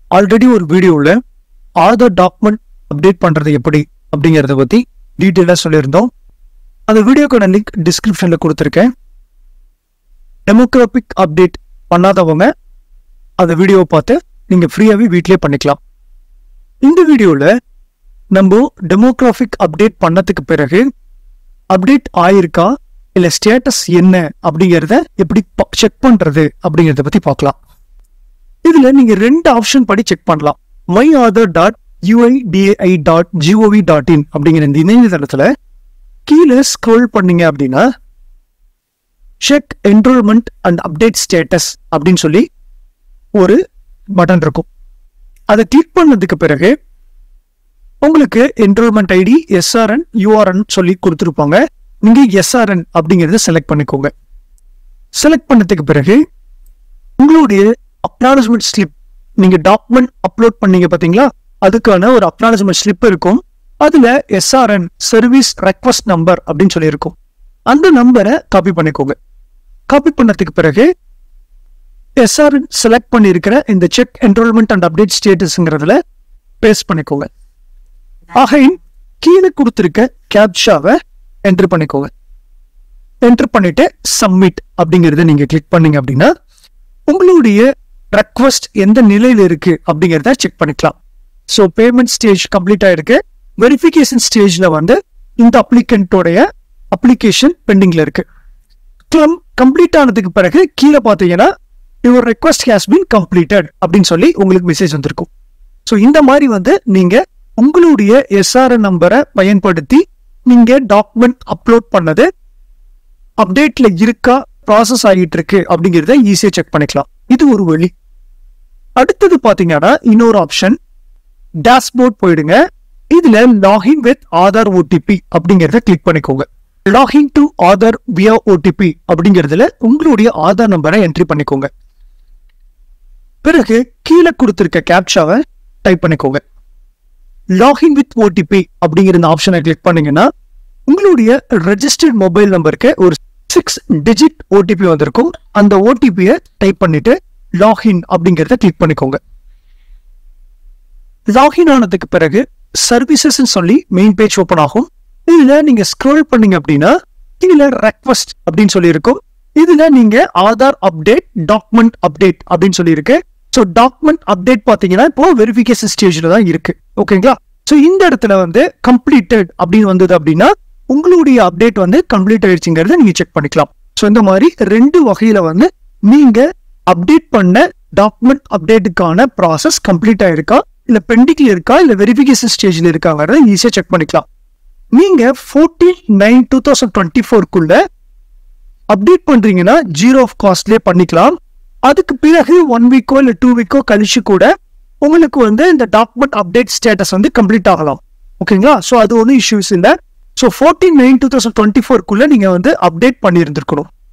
already ஒரு வீடியோவில் Aadhaar document update பண்ணுறது எப்படி அப்படிங்கிறத பற்றி டீட்டெயிலாக சொல்லியிருந்தோம் அந்த வீடியோக்கான லிங்க் டிஸ்கிரிப்ஷனில் கொடுத்துருக்கேன் டெமோக்ராபிக் அப்டேட் பண்ணாதவங்க அந்த வீடியோவை பார்த்து நீங்கள் ஃப்ரீயாகவே வீட்டிலே பண்ணிக்கலாம் இந்த வீடியோவில் நம்ம டெமோக்ராஃபிக் அப்டேட் பண்ணதுக்கு பிறகு அப்டேட் ஆயிருக்கா இல்லை ஸ்டேட்டஸ் என்ன அப்படிங்கிறத எப்படி செக் பண்ணுறது அப்படிங்கிறத பற்றி பார்க்கலாம் இதில் நீங்கள் ரெண்டு ஆப்ஷன் படி செக் பண்ணலாம் my Aadhaar dot UIDAI dot G O V dot in அப்படிங்கிற இந்த இணையதளத்தில் கீழே ஸ்க்ரோல் பண்ணீங்க அப்படின்னா check enrolment and update status அப்படின்னு சொல்லி ஒரு பட்டன் இருக்கும் அதை கிளிக் பண்ணதுக்கு பிறகு உங்களுக்கு என்ரோல்மெண்ட் ஐடி எஸ்ஆர்என் யூஆர்என் சொல்லி கொடுத்துருப்பாங்க நீங்க எஸ்ஆர்என் அப்படிங்கறத செலக்ட் பண்ணிக்கோங்க செலக்ட் பண்ணதுக்கு பிறகு உங்களுடைய அப்னாலஜ்மெண்ட் ஸ்லிப் நீங்க டாக்குமெண்ட் அப்லோட் பண்ணீங்க பாத்தீங்களா அதுக்கான ஒரு அப்னாலஜ்மெண்ட் ஸ்லிப் இருக்கும் அதுல எஸ்ஆர்என் சர்வீஸ் ரெக்வஸ்ட் நம்பர் அப்படின்னு சொல்லி இருக்கும் அந்த நம்பரை காப்பி பண்ணிக்கோங்க காப்பி பண்ணதுக்கு பிறகு எஸ்ஆர்என் செலக்ட் பண்ணியிருக்கிற இந்த செக் என்ரோல்மெண்ட் அண்ட் அப்டேட் ஸ்டேட்டஸ்ங்கிறதுல பேஸ்ட் பண்ணிக்கோங்க ஆகையின் கீழே கொடுத்துருக்க கேப்ஷாவை என்டர் பண்ணிக்கோங்க என்டர் பண்ணிட்டு சப்மிட் அப்படிங்கறத நீங்க கிளிக் பண்ணீங்க அப்படின்னா உங்களுடைய ரெக்வஸ்ட் எந்த நிலையில இருக்கு அப்படிங்கறத செக் பண்ணிக்கலாம் ஸோ பேமெண்ட் ஸ்டேஜ் கம்ப்ளீட் ஆயிருக்கு வெரிஃபிகேஷன் ஸ்டேஜ்ல வந்து இந்த அப்ளிகண்டோடைய அப்ளிகேஷன் பெண்டிங்ல இருக்கு கிளம் கம்ப்ளீட் ஆனதுக்கு பிறகு கீழே பார்த்தீங்கன்னா your request has been completed அப்படின்னு சொல்லி உங்களுக்கு மெசேஜ் வந்திருக்கும் ஸோ இந்த மாதிரி வந்து நீங்க உங்களுடைய எஸ்ஆர்என் நம்பரை பயன்படுத்தி நீங்க டாக்குமெண்ட் அப்லோட் பண்ணது அப்டேட்ல இருக்கா ப்ராசஸ் ஆகிட்டு இருக்கு அப்படிங்கிறத ஈஸியா செக் பண்ணிக்கலாம் இது ஒரு வழி அடுத்தது பாத்தீங்கன்னா இன்னொரு ஆப்ஷன் டேஷ்போர்ட் போயிடுங்க இதுல லாகின் வித் ஆதார் ஓடிபி அப்படிங்கறத கிளிக் பண்ணிக்கோங்க login to Aadhaar via OTP அப்படிங்கறதுல உங்களுடைய ஆதார் நம்பரை என்ட்ரி பண்ணிக்கோங்க பிறகு கீழே கொடுத்திருக்க கேப்ஷாவை டைப் பண்ணிக்கோங்க லாகின் வித் ஓடிபி அப்படிங்கிற இந்த ஆப்ஷனை கிளிக் பண்ணீங்கன்னா உங்களுடைய ரெஜிஸ்டர்ட் மொபைல் நம்பருக்கு ஒரு சிக்ஸ் டிஜிட் ஓடிபி வந்திருக்கும் அந்த ஓடிபியை டைப் பண்ணிட்டு லாகின் அப்படிங்கிறத கிளிக் பண்ணிக்கோங்க லாகின் ஆனதுக்கு பிறகு சர்வீசஸ் சொல்லி மெயின் பேஜ் ஓப்பன் ஆகும் இதுல நீங்க ஸ்க்ரோல் பண்ணீங்க அப்படின்னா இதுல ரெக்வஸ்ட் அப்படின்னு சொல்லி இருக்கும் இதுல நீங்க ஆதார் அப்டேட் டாக்குமெண்ட் அப்டேட் அப்படின்னு சொல்லி இருக்கு ஸோ டாக்குமெண்ட் அப்டேட் பார்த்தீங்கன்னா இப்போ வெரிஃபிகேஷன் ஸ்டேஜில் தான் இருக்கு ஓகேங்களா ஸோ இந்த இடத்துல வந்து கம்ப்ளீட்டட் அப்படின்னு வந்தது அப்படின்னா உங்களுடைய அப்டேட் வந்து கம்ப்ளீட் ஆயிடுச்சுங்கிறத நீங்க செக் பண்ணிக்கலாம் ஸோ இந்த மாதிரி ரெண்டு வகையில வந்து நீங்க அப்டேட் பண்ண டாக்குமெண்ட் அப்டேட்டுக்கான ப்ராசஸ் கம்ப்ளீட் ஆயிருக்கா இல்ல பெண்டிங்ல இருக்கா இல்ல வெரிஃபிகேஷன் ஸ்டேஜ்ல இருக்காங்கிறத ஈஸியா செக் பண்ணிக்கலாம் நீங்க fourteen nine two thousand twenty ஃபோர்க்குள்ள அப்டேட் பண்றீங்கன்னா ஜீரோ ஆஃப் காஸ்ட்லேயே பண்ணிக்கலாம் அதுக்கு பிறகு ஒன் வீக்கோ இல்லை டூ வீக்கோ கழிச்சு கூட உங்களுக்கு வந்து இந்த டாக்குமெண்ட் அப்டேட் ஸ்டேட்டஸ் வந்து கம்ப்ளீட் ஆகலாம் ஓகேங்களா ஸோ அது ஒன்றும் இஷ்யூஸ் இல்லை so fourteen nine two thousand twenty ஃபோர்க்குள்ள நீங்கள் வந்து அப்டேட் பண்ணியிருந்திருக்கணும்